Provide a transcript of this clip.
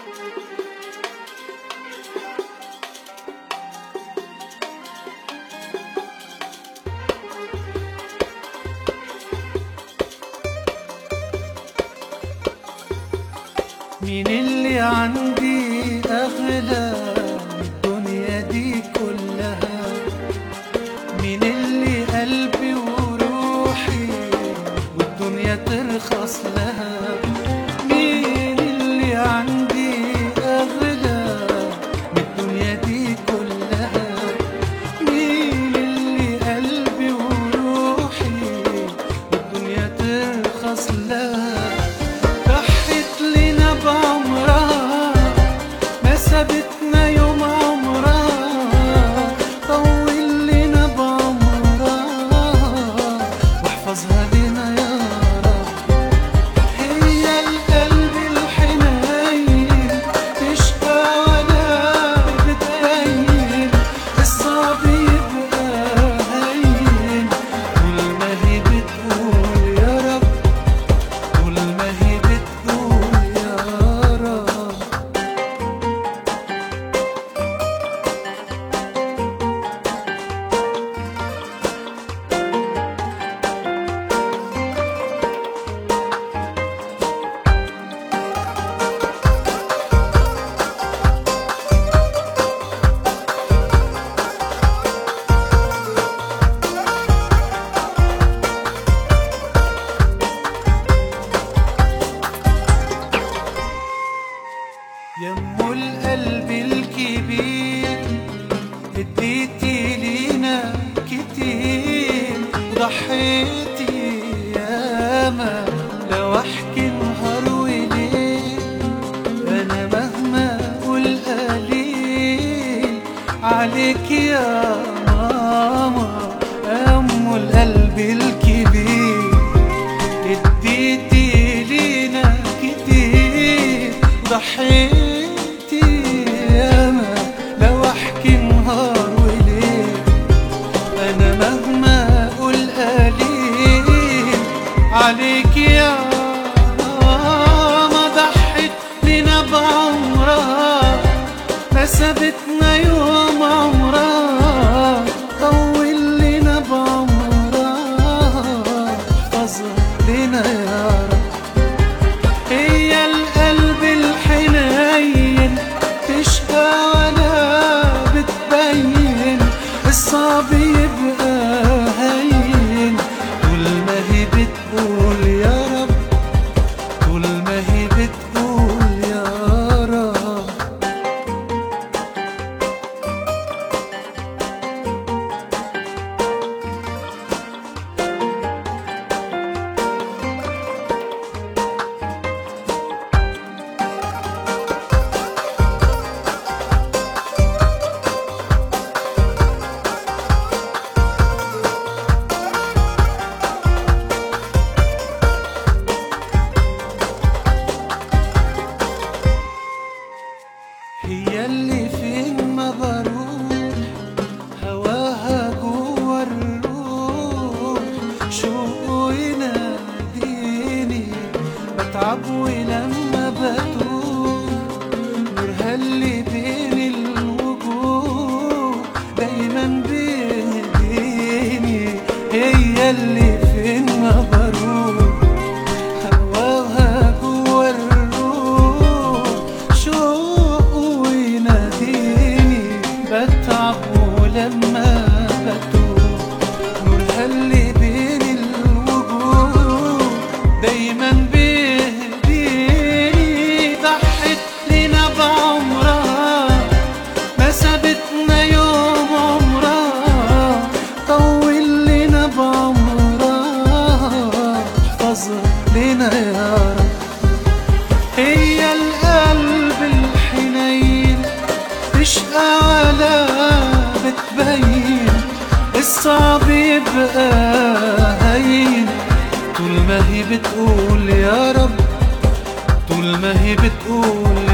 مين اللي عندي أغلى من الدنيا دي كلها مين اللي قلبي وروحي والدنيا ترخص لها مين اللي عندي أغلى من الدنيا دي كلها مين اللي قلبي وروحي والدنيا ترخص لها ضحت لنا بعمرها ما سابتنا يوم عمرها طول لنا بعمرها واحفظها لنا يا رب هي القلب الحنين تشقى ولا بتبين الصعب يبقى هين طول ما هي بتقول يا رب طول ما هي بتقول يا رب يمو القلب الكبير اديتي لينا كتير ضحيتي ياما لو احكي نهار وليل انا مهما اقول قليل عليك يا ماما امو القلب الكبير اديتي لينا كتير ضحيتي ياما لو احكي نهار وليل انا مهما اقول قليل عليك يا ماما ضحت لنا بعمرها ما سابتنا يوم عمرها طول لنا بعمرها احفظها لنا يا رب هي القلب الحنين تشقى ولا بتبين الصعب يبقى هين طول ما هي بتقول يا رب طول ما هي بتقول يا رب هي اللي فين ما بروح هواها جوا الروح شوق يناديني بتعب ولما بتوه نورها اللي بين الوجوه دايما بيهديني هي اللي فين ما بروح هواها جوا الروح شوق ويناديني بتعب ولما بتوه نورها اللي بين الوجوه دايما بيهديني ضحت لنا بعمرها ما سابتنا يوم عمرها طول لنا بعمرها احفظها لنا يا رب هي القلب الحنين تشقى ولا بتبين الصعب يبقى هين طول ما هي بتقول يا رب طول ما هي بتقول